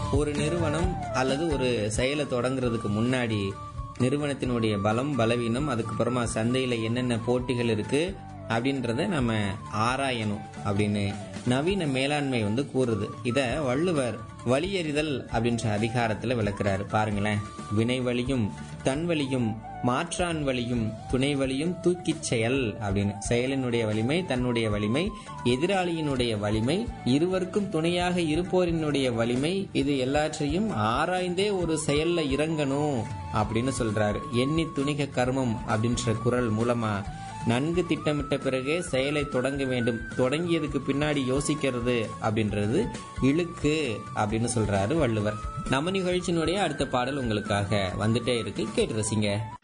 ஒரு நிறுவனம் அல்லது ஒரு செயலை தொடங்குறதுக்கு முன்னாடி நிறுவனத்தினுடைய பலம் பலவீனம் அதுக்கப்புறமா சந்தையில என்னென்ன போட்டிகள் இருக்கு அப்படின்றத நம்ம ஆராயணும் அப்படின்னு நவீன மேலாண்மை வந்து கூறுது இத வள்ளுவர் வழியறிதல் அப்படின்ற அதிகாரத்துல விளக்குறாரு பாருங்களேன் வினை வழியும் தன் வழியும் மாற்றான் வழியும் துணை வழியும் தூக்கிச் செயல் அப்படின்னு செயலினுடைய வலிமை தன்னுடைய வலிமை எதிராளியினுடைய வலிமை இருவருக்கும் துணையாக இருப்போரினுடைய வலிமை இது எல்லாற்றையும் ஆராய்ந்தே ஒரு செயல்ல இறங்கணும் அப்படின்னு சொல்றாரு எண்ணி துணிக கர்மம் அப்படின்ற குரல் மூலமா நன்கு திட்டமிட்ட பிறகே செயலை தொடங்க வேண்டும் தொடங்கியதுக்கு பின்னாடி யோசிக்கிறது அப்படின்றது இழுக்கு அப்படின்னு சொல்றாரு வள்ளுவர் நம்ம நிகழ்ச்சியினுடைய அடுத்த பாடல் உங்களுக்காக வந்துட்டே இருக்கு கேட்டு ரசிங்க